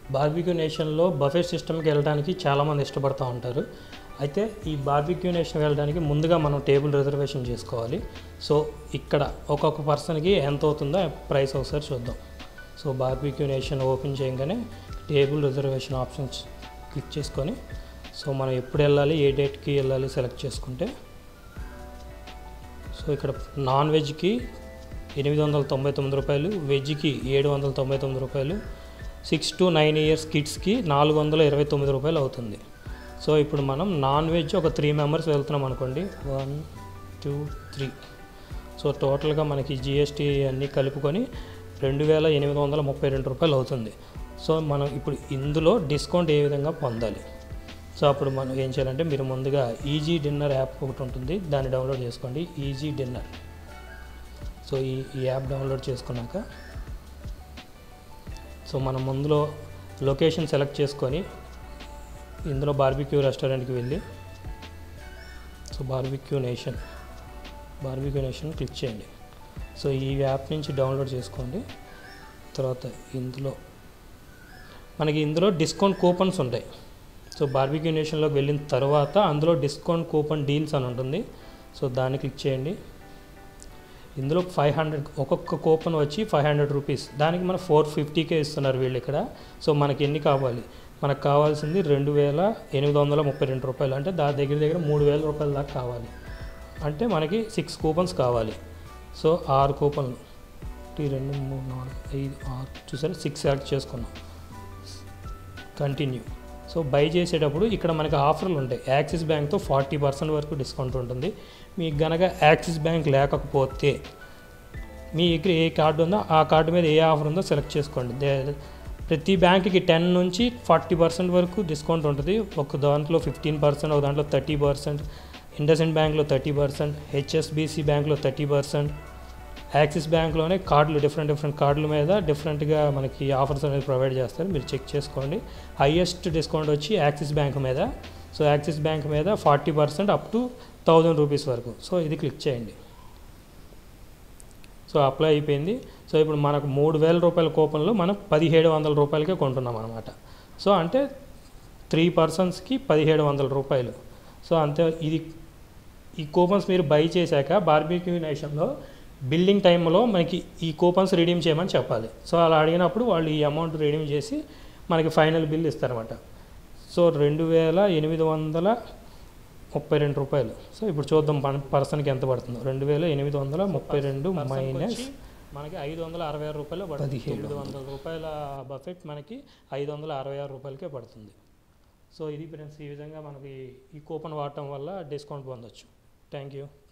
barbecue నేషన్లో buffet సిస్టమ్కి వెళ్ళడానికి చాలామంది ఇష్టపడుతూ ఉంటారు అయితే ఈ బార్బిక్యూ నేషన్ వెళ్ళడానికి ముందుగా మనం టేబుల్ రిజర్వేషన్ చేసుకోవాలి సో ఇక్కడ ఒక్కొక్క పర్సన్కి ఎంత అవుతుందో ప్రైస్ ఒకసారి చూద్దాం సో బార్బిక్యూ నేషన్ ఓపెన్ చేయగానే టేబుల్ రిజర్వేషన్ ఆప్షన్స్ క్లిక్ చేసుకొని సో మనం ఎప్పుడు వెళ్ళాలి ఏ డేట్కి వెళ్ళాలి సెలెక్ట్ చేసుకుంటే సో ఇక్కడ నాన్ వెజ్కి ఎనిమిది వందల తొంభై తొమ్మిది రూపాయలు వెజ్కి ఏడు వందల తొంభై తొమ్మిది రూపాయలు సిక్స్ టు నైన్ ఇయర్స్ కిడ్స్కి నాలుగు వందల ఇరవై తొమ్మిది రూపాయలు అవుతుంది సో ఇప్పుడు మనం నాన్ వెజ్ ఒక త్రీ మెంబర్స్ వెళ్తున్నాం అనుకోండి వన్ టూ త్రీ సో టోటల్గా మనకి జిఎస్టీ అన్నీ కలుపుకొని రెండు వేల ఎనిమిది వందల ముప్పై రెండు రూపాయలు అవుతుంది సో మనం ఇప్పుడు ఇందులో డిస్కౌంట్ ఏ విధంగా పొందాలి సో అప్పుడు మనం ఏం చేయాలంటే మీరు ముందుగా ఈజీ డిన్నర్ యాప్ ఒకటి ఉంటుంది దాన్ని డౌన్లోడ్ చేసుకోండి ఈజీ డిన్నర్ సో ఈ ఈ యాప్ డౌన్లోడ్ చేసుకున్నాక సో మనం ముందులో లొకేషన్ సెలెక్ట్ చేసుకొని ఇందులో బార్బిక్యూ రెస్టారెంట్కి వెళ్ళి so barbecue nation barbecue nation click చేయండి సో ఈ యాప్ నుంచి డౌన్లోడ్ చేసుకోండి తర్వాత ఇందులో మనకి ఇందులో డిస్కౌంట్ కూపన్స్ ఉంటాయి సో బార్బిక్యూ నేషన్లోకి వెళ్ళిన తర్వాత అందులో డిస్కౌంట్ కూపన్ డీల్స్ అని ఉంటుంది సో దాన్ని క్లిక్ చేయండి ఇందులో ఫైవ్ హండ్రెడ్ ఒక్కొక్క కూపన్ వచ్చి ఫైవ్ హండ్రెడ్ రూపీస్ దానికి మన ఫోర్ ఫిఫ్టీకే ఇస్తున్నారు వీళ్ళు ఇక్కడ సో మనకి ఎన్ని కావాలి మనకు కావాల్సింది రెండు వేల ఎనిమిది వందల ముప్పై రెండు రూపాయలు అంటే దా దగ్గర దగ్గర మూడు వేల రూపాయల దాకా కావాలి అంటే మనకి సిక్స్ కూపన్స్ కావాలి సో ఆరు కూపన్లు ఒకటి రెండు మూడు నాలుగు ఐదు ఆరు చూసారా సిక్స్ సెలెక్ట్ చేసుకున్నాం కంటిన్యూ సో బై చేసేటప్పుడు ఇక్కడ మనకి ఆఫర్లు ఉంటాయి యాక్సిస్ బ్యాంక్తో ఫార్టీ పర్సెంట్ వరకు డిస్కౌంట్ ఉంటుంది మీకు గనక యాక్సిస్ బ్యాంక్ లేకపోతే మీ దగ్గర ఏ కార్డు ఉందో ఆ కార్డు మీద ఏ ఆఫర్ ఉందో సెలెక్ట్ చేసుకోండి దే- ప్రతి బ్యాంక్కి టెన్ నుంచి ఫార్టీ పర్సెంట్ వరకు డిస్కౌంట్ ఉంటుంది ఒక దాంట్లో ఫిఫ్టీన్ పర్సెంట్ ఒక దాంట్లో థర్టీ పర్సెంట్ ఇండస్ఇండ్ బ్యాంక్లో థర్టీ పర్సెంట్ హెచ్ఎస్బిసి బ్యాంక్లో థర్టీ పర్సెంట్ యాక్సిస్ బ్యాంక్లోనే కార్డులు డిఫరెంట్ డిఫరెంట్ కార్డుల మీద డిఫరెంట్గా మనకి ఆఫర్స్ అనేది ప్రొవైడ్ చేస్తారు మీరు చెక్ చేసుకోండి హైయెస్ట్ డిస్కౌంట్ వచ్చి యాక్సిస్ బ్యాంక్ మీద సో యాక్సిస్ బ్యాంక్ మీద forty percent up to thousand rupees వరకు సో ఇది క్లిక్ చేయండి సో అప్లై అయిపోయింది సో ఇప్పుడు మనకు మూడు వేల రూపాయల కూపన్లు మనం పదిహేడు వందల రూపాయలకే కొంటున్నాం అనమాట సో అంటే త్రీ పర్సన్స్కి పదిహేడు వందల రూపాయలు సో అంతే ఇది ఈ కూపన్స్ మీరు బై చేశాక బార్బీక్యూ నేషన్లో బిల్డింగ్ టైంలో మనకి ఈ కూపన్స్ రిడీమ్ చేయమని చెప్పాలి సో అలా అడిగినప్పుడు వాళ్ళు ఈ అమౌంట్ రిడీమ్ చేసి మనకి ఫైనల్ బిల్ ఇస్తారన్నమాట సో రెండు వేల ఎనిమిది వందల ముప్పై రెండు రూపాయలు సో ఇప్పుడు చూద్దాం మన పర్సన్కి ఎంత పడుతుందో రెండు వేల ఎనిమిది వందల ముప్పై రెండు మైనస్ మనకి ఐదు వందల అరవై ఆరు రూపాయలు పడుతుంది ఏడు వందల రూపాయల బఫెట్ మనకి ఐదు వందల అరవై ఆరు రూపాయలకే పడుతుంది సో ఇది ఫ్రెండ్స్ ఈ విధంగా మనకి ఈ కూపన్ వాడటం వల్ల డిస్కౌంట్ పొందొచ్చు థ్యాంక్ యూ